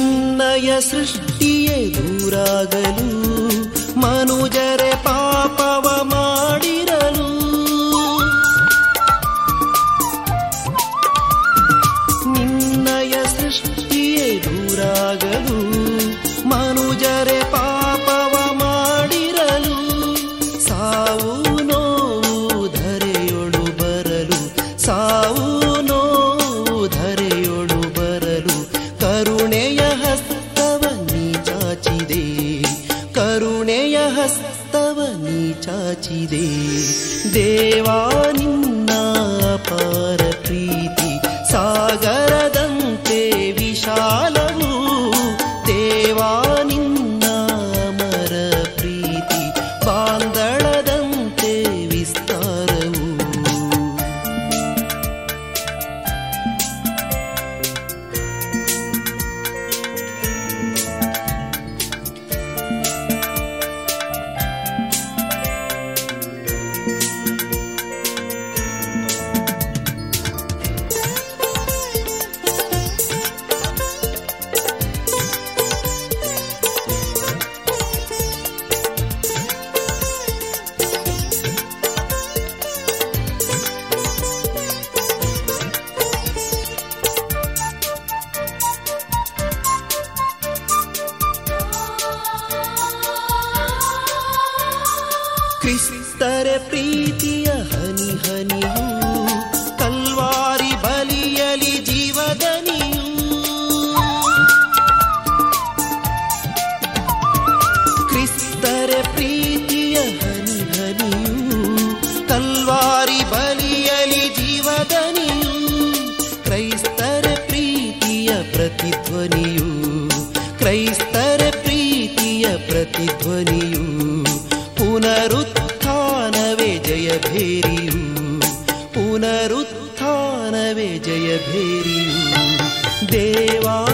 ನಿನ್ನಯ ಸೃಷ್ಟಿಯೇ ದೂರಾಗಲು ಮನುಜರೆ ಪಾಪವ ಮಾಡಿರಲು ನಿನ್ನಯ ಸೃಷ್ಟಿಯೇ ದೂರಾಗಲು ಮನುಜರೆ ಪಾಪವ ಮಾಡಿರಲು ಸಾವು ನೋವು ಧರೆಯೊಳು ಬರಲು ಸಾವು ನೋವು ಧರೆಯೊಳು ಬರಲು ಕರುಣೆಯ ಹಸ್ತವ ನೀ ಚಾಚಿದೆ ಕರುಣೆಯ ಹಸ್ತವ ನೀ ಚಾಚಿದೆ ದೇವಾ ನಿನ್ನ ಅಪಾರ ಪ್ರೀತಿ ಸಾಗರದಂತೆ ವಿಶಾಲವು ದೇವಾ ನಿನ್ನ ಅಮರ ಪ್ರೀತಿ ಬಾಂದಳದಂತೆ ವಿಸ್ತಾರವು ಕ್ರಿಸ್ತರ ಪ್ರೀತಿಯ ಹನಿ ಹನಿಯು ಕಲ್ವಾರಿ ಬಲಿಯಲಿ ಜೀವದನಿಯು ಕ್ರಿಸ್ತರ ಪ್ರೀತಿಯ ಹನಿ ಹನಿಯು ಕಲ್ವಾರಿ ಬಲಿಯಲಿ ಜೀವದನಿಯು ಕ್ರೈಸ್ತರ ಪ್ರೀತಿಯ ಪ್ರತಿಧ್ವನಿಯು ಕ್ರೈಸ್ತರ ಪ್ರೀತಿಯ ಪ್ರತಿಧ್ವನಿಯು ಪುನರುತ್ಥಾನವೇ ಜಯ ಭೇರಿಯು ಪುನರುತ್ಥಾನವೇ ಜಯ ಭೇರಿಯು ದೇವಾ